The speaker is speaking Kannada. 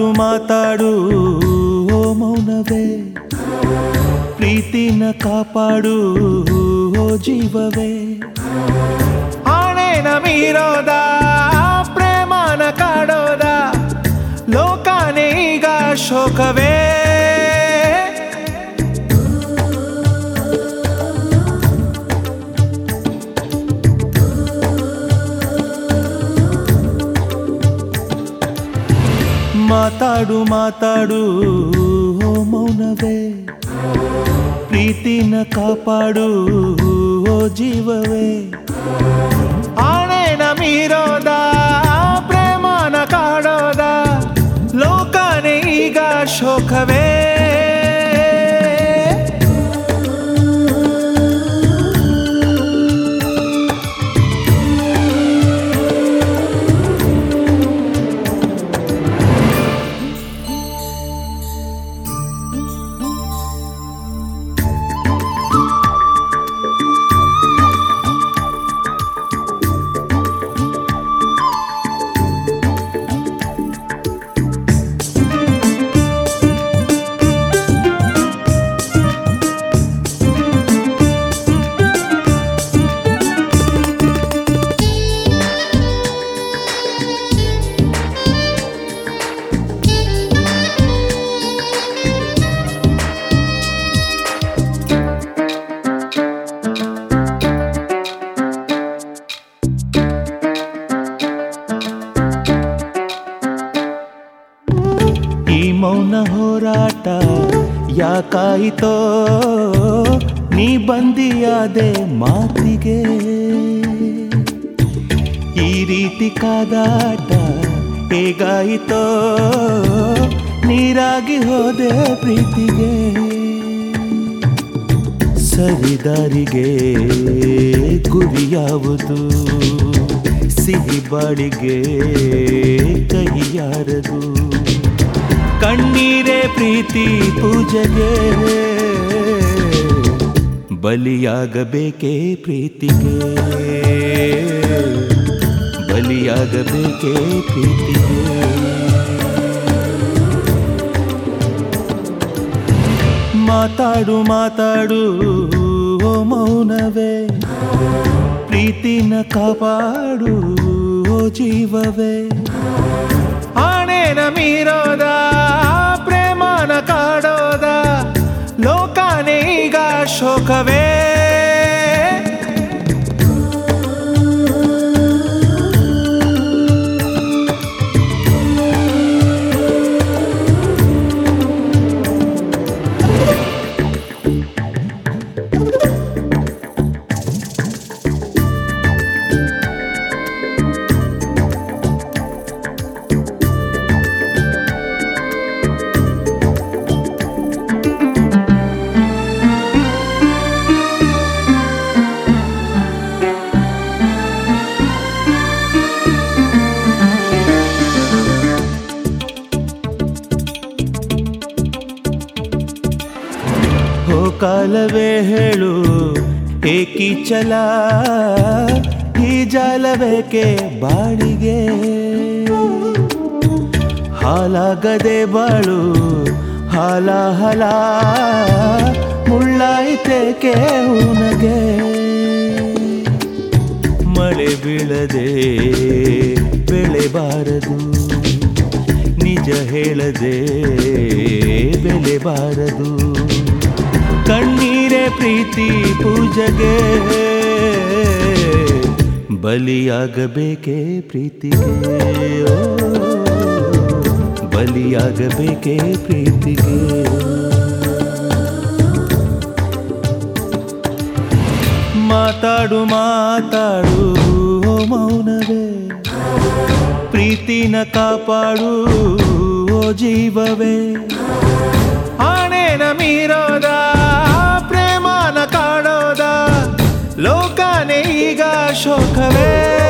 ಮಾತಾಡು ಮಾತಾಡು ಓ ಮೌನವೇ ಪ್ರೀತಿನ ಕಾಪಾಡು ಓ ಜೀವವೇ ಆಣೆನ ಮೀರೋದ ಪ್ರೇಮನ ಕಾಡೋದ ಲೋಕಾನೇ ಈಗ ಶೋಕವೇ ಮಾತಾಡು ಮಾತಾಡು ಓ ಮೌನವೇ ಪ್ರೀತಿನ ಕಾಪಾಡು ಓ ಜೀವವೇ ಆಣೆನ ಮೀರೋದ ಪ್ರೇಮನ ಕಾಡೋದ ಲೋಕನೇ ಈಗ ಶೋಕವೇ ಈ ಮೌನ ಹೋರಾಟ ಯಾಕಾಯಿತೋ ನೀ ಬಂದಿಯಾದೆ ಮಾತಿಗೆ ಈ ರೀತಿ ಕಾದಾಟ ಹೇಗಾಯಿತೋ ನೀರಾಗಿ ಹೋದೆ ಪ್ರೀತಿಗೆ ಸರಿದಾರಿಗೆ ಗುರಿ ಯಾವುದು ಸಿಹಿ ಬಾಳಿಗೆ ಕೈಯಾರದು ಕಣ್ಣೀರೇ ಪ್ರೀತಿ ಪೂಜೆಗೆ ಬಲಿಯಾಗಬೇಕೇ ಪ್ರೀತಿಗೆ ಬಲಿಯಾಗಬೇಕೇ ಪ್ರೀತಿಗೆ ಮಾತಾಡು ಮಾತಾಡು ಓ ಮೌನವೇ ಪ್ರೀತಿನ ಕಾಪಾಡು ಓ ಜೀವವೇ ಆಣೆನ ಮೀರೋದ ಪ್ರೇಮನ ಕಾಡೋದ ಲೋಕನೇ ಈಗ ಶೋಕವೇ ಹೋ ಕಾಲವೇ ಹೇಳು ಏಕಿ ಚಲ ಈ ಜಾಲಬೇಕೆ ಬಾಳಿಗೆ ಹಾಲಾಗದೆ ಬಾಳು ಹಾಲ ಹಲ ಮುಳ್ಳಾಯ್ತೇಕೆ ಉನಗೆ ಮಳೆ ಬೀಳದೆ ಬೆಳೆ ಬಾರದು ನಿಜ ಹೇಳದೆ ಬೆಲೆ ಬಾರದು ಕಣ್ಣೀರೇ ಪ್ರೀತಿ ಪೂಜೆಗೆ ಬಲಿಯಾಗಬೇಕೇ ಪ್ರೀತಿಗೆ ಓ, ಬಲಿಯಾಗಬೇಕೇ ಪ್ರೀತಿಗೆ ಮಾತಾಡು ಮಾತಾಡು ಓ ಮೌನವೇ ಪ್ರೀತಿನ ಕಾಪಾಡು ಓ ಜೀವವೇ ಆಣೆನ ಮೀರೋದ ಪ್ರೇಮನ ಕಾಡೋದ ಲೋಕನೇ ಈಗ ಶೋಕವೇ